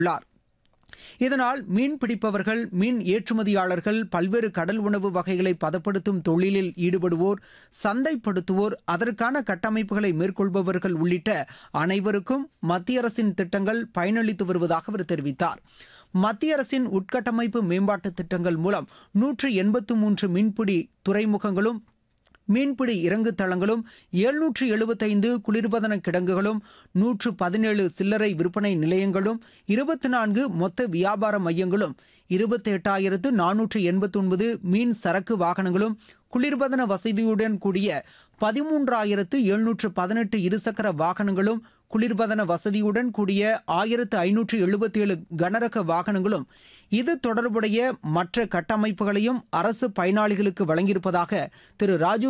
உள்ளார் இதனால் மீன் பிடிப்பவர்கள் மீன் ஏற்றுமதியாளர்கள் பல்வேறு கடல் உணவு வகைகளை பதப்படுத்தும் தொழிலில் ஈடுபடுவோர் சந்தைப்படுத்துவோர் அதற்கான கட்டமைப்புகளை மேற்கொள்பவர்கள் உள்ளிட்ட அனைவருக்கும் மத்திய அரசின் திட்டங்கள் பயனளித்து வருவதாக அவர் தெரிவித்தார் மத்திய அரசின் உட்கட்டமைப்பு மேம்பாட்டு திட்டங்கள் மூலம் நூற்று எண்பத்து மூன்று மீன்பிடி துறைமுகங்களும் மீன்பிடி இறங்கு தளங்களும் எழுநூற்று எழுபத்தைந்து குளிர்பதன கிடங்குகளும் நூற்று பதினேழு சில்லறை விற்பனை நிலையங்களும் இருபத்தி நான்கு மொத்த வியாபார மையங்களும் இருபத்தி எட்டாயிரத்து நானூற்று எண்பத்தி ஒன்பது மீன் சரக்கு வாகனங்களும் குளிர்பதன வசதியுடன் கூடிய பதிமூன்றாயிரத்து எழுநூற்று பதினெட்டு இருசக்கர வாகனங்களும் குளிர்பதன வசதியுடன் கூடிய ஆயிரத்து ஐநூற்று எழுபத்தி ஏழு கனரக வாகனங்களும் இது தொடர்புடைய மற்ற கட்டமைப்புகளையும் அரசு பயனாளிகளுக்கு வழங்கியிருப்பதாக திரு ராஜு